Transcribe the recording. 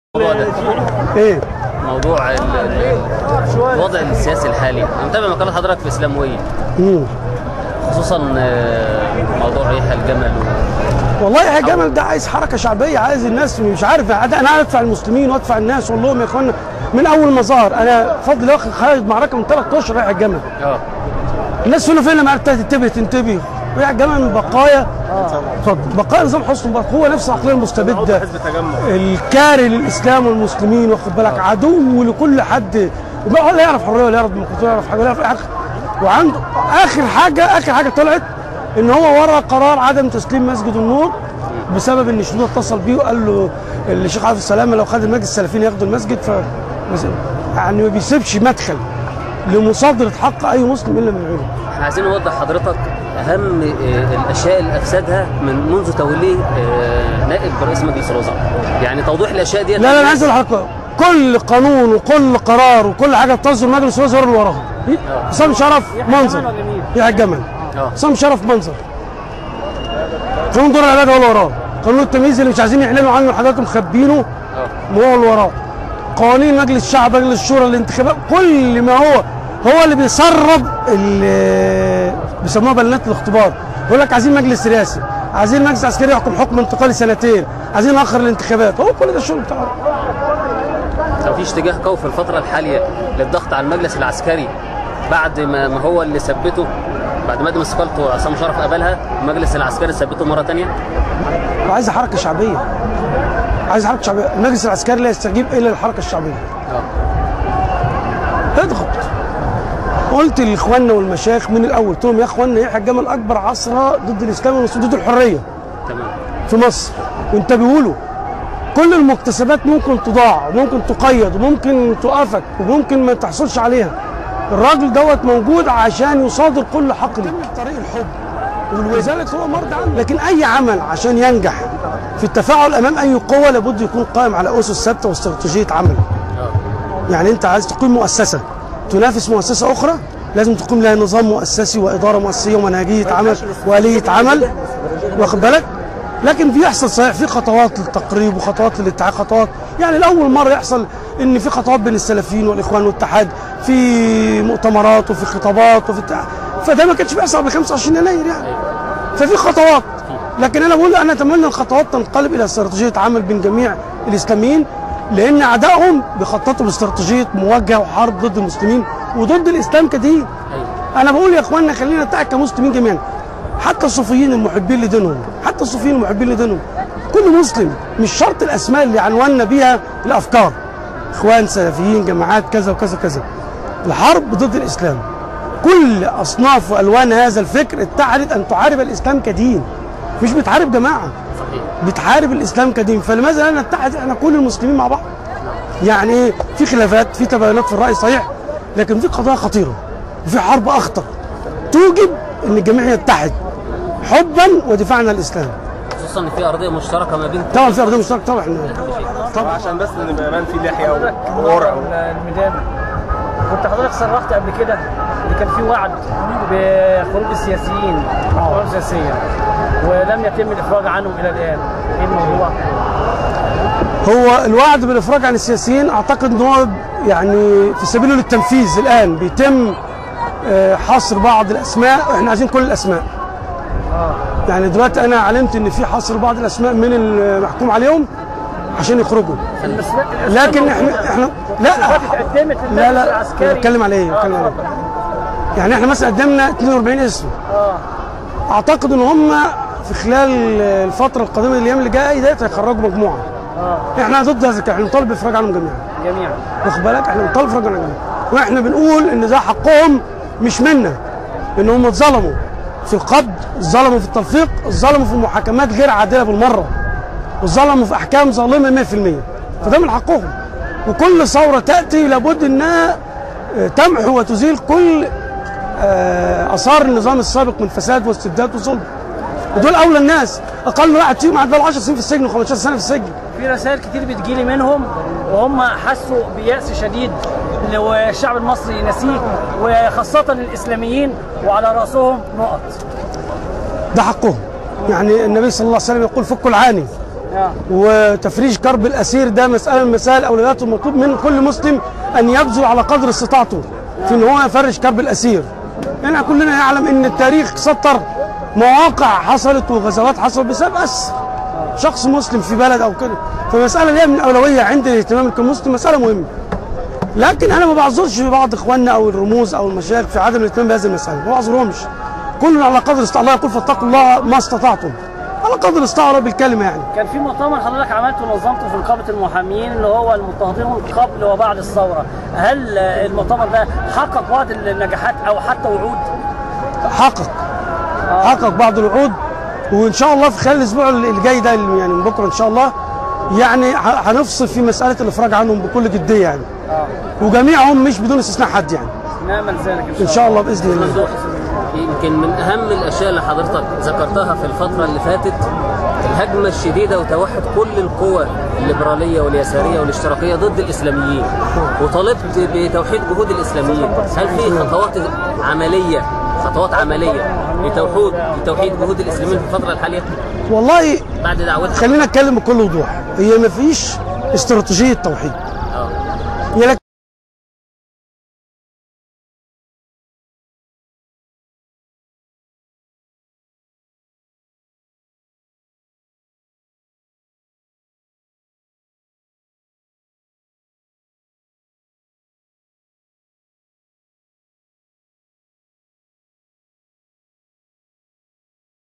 الموضوع ده ايه موضوع ال- ال- الوضع السياسي الحالي انا متابع مقالات حضرتك في اسلامويه مم. خصوصا آه، موضوع ريح الجمل و- والله يا جمال ده عايز حركه شعبيه عايز الناس مش عارف انا ادفع المسلمين وادفع الناس واقول لهم يا اخوانا من اول ما ظهر انا بفضل الله واخد خارج معركه من ثلاث اشهر رايح الجمل اه الناس فين فين لما عرفت تنتبه تنتبه رايح الجمل من بقايا اتفضل بقايا نظام حسن مبارك هو نفس العقليه المستبده الكاره للاسلام والمسلمين واخد بالك عدو لكل حد ولا يعرف حريه ولا يعرف ديمقراطيه ولا يعرف حاجه ولا يعرف حاجه وعنده اخر حاجه اخر حاجه طلعت ان هو ورا قرار عدم تسليم مسجد النور بسبب ان شنودة اتصل بيه وقال له الشيخ عبد السلامه لو خد المجلس السلفيين ياخدوا المسجد ف يعني ما بيسيبش مدخل لمصادره حق اي مسلم الا من عينه احنا عايزين نوضح حضرتك اهم آه، الاشياء اللي افسدها من منذ توليه آه، نائب رئيس مجلس الوزراء يعني توضيح الاشياء دي لا لا انا عايز اقول لحضرتك كل قانون وكل قرار وكل حاجه بتصدر مجلس الوزراء اللي وراها حسام شرف منظر يا الجمل اه حسام شرف منظر قانون دور العباد هو اللي وراه قانون التمييز اللي مش عايزين يعلنوا عنه حضرتك مخبينه اه هو اللي وراه قوانين مجلس الشعب مجلس الشورى الانتخابات كل ما هو هو اللي بيسرب ال- بيسموها بلانات الاختبار يقول لك عايزين مجلس رئاسي عايزين مجلس عسكري يحكم حكم انتقالي سنتين عايزين ناخر الانتخابات هو كل ده الشغل بتاعه لو في اتجاه قوي في الفتره الحاليه للضغط على المجلس العسكري بعد ما ما هو اللي ثبته بعد ما قدم استقالته عصام شرف قبلها المجلس العسكري ثبته مره ثانيه وعايز حركه شعبيه عايز حركه شعبيه المجلس العسكري لا يستجيب الا للحركه الشعبيه اه اضغط قلت لاخواننا والمشايخ من الاول قلت لهم يا اخواننا يحيى الجمل اكبر عصر ضد الاسلام وضد الحريه تمام في مصر وانتبهوا له كل المكتسبات ممكن تضاع وممكن تقيد وممكن توقفك وممكن ما تحصلش عليها الراجل دوت موجود عشان يصادر كل حق ليك طريق الحب ولذلك هو مرضى عنه لكن اي عمل عشان ينجح في التفاعل امام اي قوه لابد يكون قائم على اسس ثابته واستراتيجيه عمل اه يعني انت عايز تقيم مؤسسه تنافس مؤسسه اخرى لازم تقيم لها نظام مؤسسي واداره مؤسسيه ومنهجيه عمل واليه عمل واخد بالك لكن بيحصل صحيح في خطوات للتقريب وخطوات للاتحاد خطوات يعني لاول مره يحصل ان في خطوات بين السلفيين والاخوان والاتحاد في مؤتمرات وفي خطابات وفي بتاع فده ما كانش بيحصل قبل 25 يناير يعني ففي خطوات لكن انا بقول انا اتمنى الخطوات تنقلب الى استراتيجيه عمل بين جميع الاسلاميين لان اعدائهم بيخططوا لاستراتيجيه مواجهه وحرب ضد المسلمين وضد الاسلام كدين ايوه انا بقول يا اخواننا خلينا نتعب كمسلمين جميعا حتى الصوفيين المحبين لدينهم حتى الصوفيين المحبين لدينهم كل مسلم مش شرط الاسماء اللي عنونا بيها الافكار اخوان سلفيين جماعات كذا وكذا كذا الحرب ضد الاسلام كل اصناف والوان هذا الفكر اتعرض ان تعارب الاسلام كدين مش بتحارب جماعه صحيح بتحارب الاسلام كدين فلماذا لا نتحد احنا كل المسلمين مع بعض يعني ايه في خلافات في تباينات في الراي صحيح لكن في قضايا خطيره وفي حرب اخطر توجب ان الجميع يتحد حبا ودفاعا عن الاسلام خصوصا ان في ارضيه مشتركه ما بين طبعا في ارضيه مشتركه طبعا طبعا عشان بس نبقى مان في لحيه وورع الميدان كنت حضرتك صرحت قبل كده ان كان في وعد بخروج السياسيين القوى السياسيه ولم يتم الافراج عنهم الى الان ايه الموضوع؟ هو الوعد بالافراج عن السياسيين اعتقد ان هو يعني في سبيله للتنفيذ الان بيتم آه، حصر بعض الاسماء احنا عايزين كل الاسماء يعني دلوقتي انا علمت ان في حصر بعض الاسماء من المحكوم عليهم عشان يخرجوا لكن احنا احنا لا اتقدمت لا للمجلس لا العسكري بتكلم على ايه بتكلم على ايه يعني احنا مثلا قدمنا 42 اسم اه اعتقد ان هم في خلال الفتره القادمه الايام اللي جايه ديت هيخرجوا مجموعه اه احنا ضد هذا الكلام، احنا بنطالب بافراج عنهم جميعا جميعا واخد بالك احنا بنطالب بافراج عنهم جميعا واحنا بنقول ان ده حقهم مش منا ان هم اتظلموا في القبض اتظلموا في التلفيق اتظلموا في محاكمات غير عادله بالمره اتظلموا في احكام ظالمه 100% فده من حقهم وكل ثوره تاتي لابد انها آه، تمحو وتزيل كل آه، اثار النظام السابق من فساد واستبداد وظلم ودول اولى الناس اقل واحد فيهم قعد بقى 10 سنين في السجن و15 سنه في السجن في رسائل كتير بتجيلي منهم وهم حسوا بيأس شديد لو الشعب المصري نسيه وخاصة الإسلاميين وعلى رأسهم نقط ده حقهم يعني النبي صلى الله عليه وسلم يقول فكوا العاني آه. وتفريج كرب الاسير ده مساله من مسائل اولويات المطلوب من كل مسلم ان يبذل على قدر استطاعته في ان هو يفرج كرب الاسير يعني كلنا نعلم ان التاريخ سطر مواقع حصلت وغزوات حصلت بسبب اسر شخص مسلم في بلد او كده فمساله دي من اولويه عند الاهتمام كمسلم مساله مهمه لكن انا ما بعذرش بعض اخواننا او الرموز او المشايخ في عدم الاهتمام بهذه المساله ما بعذرهمش كل على قدر استطاع الله يقول فاتقوا الله ما استطعتم على قدر الاستطاعه بالكلمه يعني كان في مؤتمر حضرتك عملته ونظمته في نقابه المحامين اللي هو المضطهدون قبل وبعد الثوره، هل آه، المؤتمر ده حقق بعض النجاحات او حتى وعود؟ حقق حقق بعض الوعود وان شاء الله في خلال الاسبوع اللي جاي ده اللي يعني من بكره ان شاء الله يعني ه- هنفصل في مساله الافراج عنهم بكل جديه يعني اه وجميعهم مش بدون استثناء حد يعني نامل ذلك ان شاء, ان شاء الله باذن الله ممدوح يمكن من اهم الاشياء اللي حضرتك ذكرتها في الفتره اللي فاتت الهجمه الشديده وتوحد كل القوى الليبراليه واليساريه والاشتراكيه ضد الاسلاميين وطالبت بتوحيد جهود الاسلاميين هل في خطوات عمليه خطوات عمليه لتوحيد لتوحيد جهود الاسلاميين في الفتره الحاليه والله بعد دعوتها خلينا نتكلم بكل وضوح هي ما فيش استراتيجيه توحيد اه هي لك